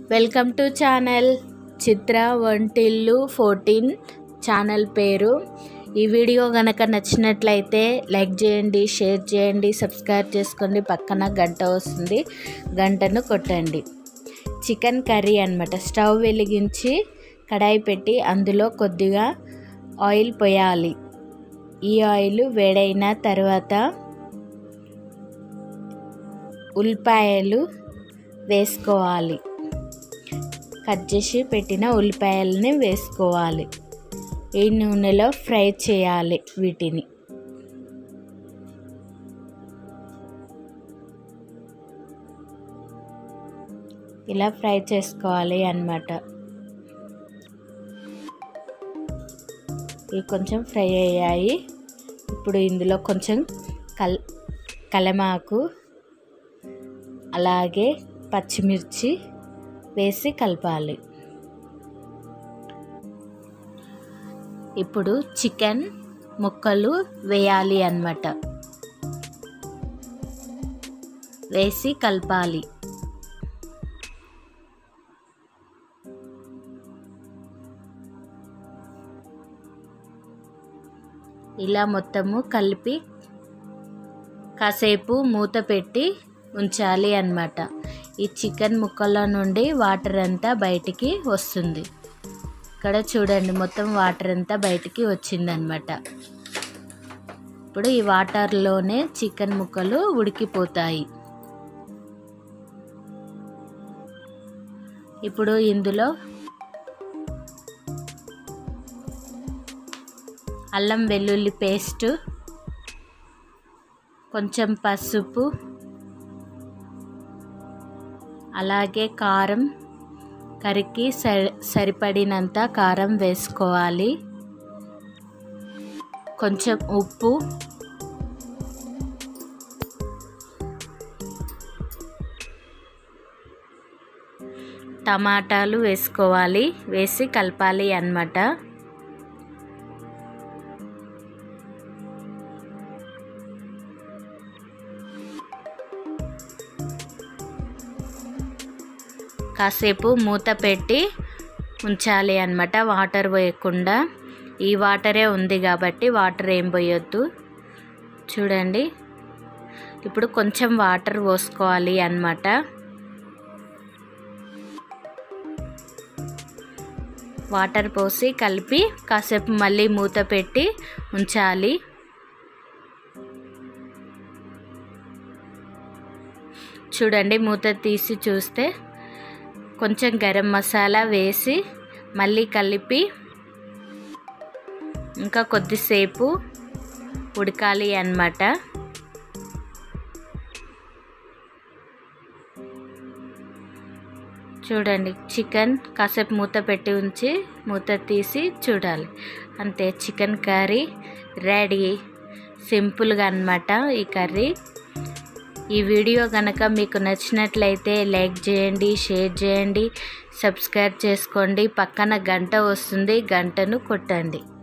welcome to channel చిత్ర వంటిల్లు fourteen channel పేరు ఈ వీడియో కనుక నచ్చినట్లయితే లైక్ చేయండి షేర్ చేయండి సబ్స్క్రైబ్ చేసుకోండి పక్కన గంట వస్తుంది గంటను కొట్టండి చికెన్ కర్రీ అనమాట స్టవ్ వెలిగించి కడాయి పెట్టి అందులో కొద్దిగా ఆయిల్ పోయాలి ఈ ఆయిల్ వేడైన తర్వాత ఉల్లిపాయలు వేసుకోవాలి కట్ చేసి పెట్టిన ఉల్లిపాయలని వేసుకోవాలి ఈ నూనెలో ఫ్రై చేయాలి వీటిని ఇలా ఫ్రై చేసుకోవాలి అన్నమాట ఇవి కొంచెం ఫ్రై అయ్యాయి ఇప్పుడు ఇందులో కొంచెం కల్ కలమాకు అలాగే పచ్చిమిర్చి వేసి కలపాలి ఇప్పుడు చికెన్ ముక్కలు వేయాలి అన్నమాట వేసి కలపాలి ఇలా మొత్తము కలిపి కాసేపు మూత పెట్టి ఉంచాలి అన్నమాట ఈ చికెన్ ముక్కల నుండి వాటర్ అంతా బయటికి వస్తుంది ఇక్కడ చూడండి మొత్తం వాటర్ అంతా బయటికి వచ్చిందనమాట ఇప్పుడు ఈ వాటర్లోనే చికెన్ ముక్కలు ఉడికిపోతాయి ఇప్పుడు ఇందులో అల్లం వెల్లుల్లి పేస్ట్ కొంచెం పసుపు అలాగే కారం కర్రీకి సరి సరిపడినంత కారం వేసుకోవాలి కొంచెం ఉప్పు టమాటాలు వేసుకోవాలి వేసి కలపాలి అన్నమాట కాసేపు మూత పెట్టి ఉంచాలి అన్నమాట వాటర్ పోయకుండా ఈ వాటరే ఉంది కాబట్టి వాటర్ ఏం పోయొద్దు చూడండి ఇప్పుడు కొంచెం వాటర్ పోసుకోవాలి అన్నమాట వాటర్ పోసి కలిపి కాసేపు మళ్ళీ మూత పెట్టి ఉంచాలి చూడండి మూత తీసి చూస్తే కొంచెం గరం మసాలా వేసి మళ్ళీ కలిపి ఇంకా కొద్దిసేపు ఉడకాలి అన్నమాట చూడండి చికెన్ కాసేపు మూత పెట్టి ఉంచి మూత తీసి చూడాలి అంతే చికెన్ కర్రీ రెడీ సింపుల్గా అనమాట ఈ కర్రీ ఈ వీడియో కనుక మీకు నచ్చినట్లయితే లైక్ చేయండి షేర్ చేయండి సబ్స్క్రైబ్ చేసుకోండి పక్కన గంట వస్తుంది గంటను కొట్టండి